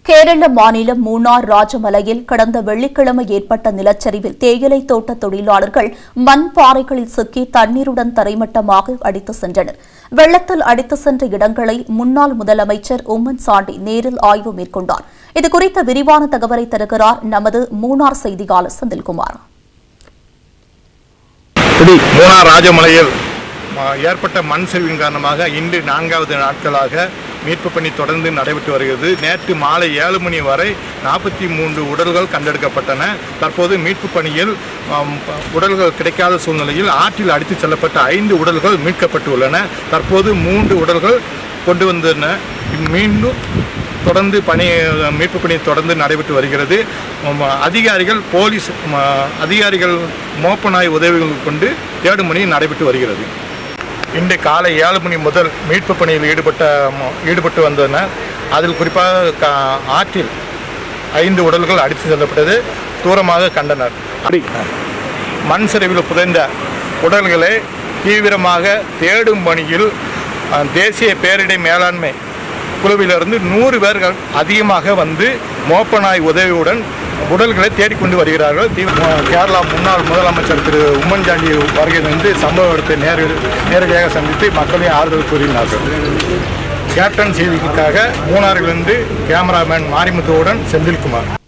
கேரள மாநிலம் மூணார் ராஜமலையில் கடந்த வெள்ளிக்கிழமை ஏற்பட்ட நிலச்சரிவில் தேயிலை தோட்ட தொழிலாளர்கள் மண் பாறைகளில் சிக்கி தண்ணீருடன் தரைமட்டமாக அடித்து சென்றனர் வெள்ளத்தில் அடித்து சென்ற இடங்களை முன்னாள் முதலமைச்சர் உம்மன் சாண்டி நேரில் ஆய்வு மேற்கொண்டார் இதுகுறித்த விரிவான தகவலை தருகிறார் நமது மூணார் செய்தியாளர் செந்தில்குமார் மூணார் ராஜமலையில் ஆ, ஏற்பட்ட மண் சரிவின் காரணமாக இன்று நான்காவது நாட்களாக மீட்பு பணி தொடர்ந்து நடைபெற்று வருகிறது நேற்று மாலை ஏழு மணி வரை நாற்பத்தி மூன்று உடல்கள் கண்டெடுக்கப்பட்டன தற்போது மீட்பு பணியில் ஆம், உடல்கள் கிடைக்காத சூழ்நிலையில் ஆற்றில் அடித்துச் செல்லப்பட்ட ஐந்து உடல்கள் மீட்கப்பட்டுள்ளன தற்போது மூன்று உடல்கள் கொண்டு வந்தன மீண்டும் தொடர்ந்து பணி மீட்பு பணி தொடர்ந்து நடைபெற்று வருகிறது உம், அதிகாரிகள் போலீஸ் உம், அதிகாரிகள் மோப்ப நாய் உதவி கொண்டு தேடும் பணி நடைபெற்று வருகிறது இன்று காலை ஏழு மணி முதல் மீட்பு பணியில் ஈடுபட்ட ம- ஈடுபட்டு வந்தனர் அதில் குறிப்பாக கா- ஆற்றில் ஐந்து உடல்கள் அடித்து செல்லப்பட்டது தூரமாக கண்டனர் மண் சரிவில் புதைந்த உடல்களை தீவிரமாக தேடும் பணியில் அஹ், தேசிய பேரிடர் மேலாண்மை குழுவிலிருந்து நூறு பேர்கள் அதிகமாக வந்து மோப்பநாய் உதவியுடன் உடல்களை தேடிக்கொண்டு வருகிறார்கள் தீ- அஹ், கேரளா முன்னாள் முதலமைச்சர் திரு உம்மன்சாண்டி வருகை வந்து சம்பவ இடத்தை நேர நேரடியாக சந்தித்து மக்களின் ஆறுதல் கூறினார்கள் கேப்டன் செய்திக்காக மூணாறிலிருந்து கேமராமேன் மாரிமுத்துவுடன் செந்தில்குமார்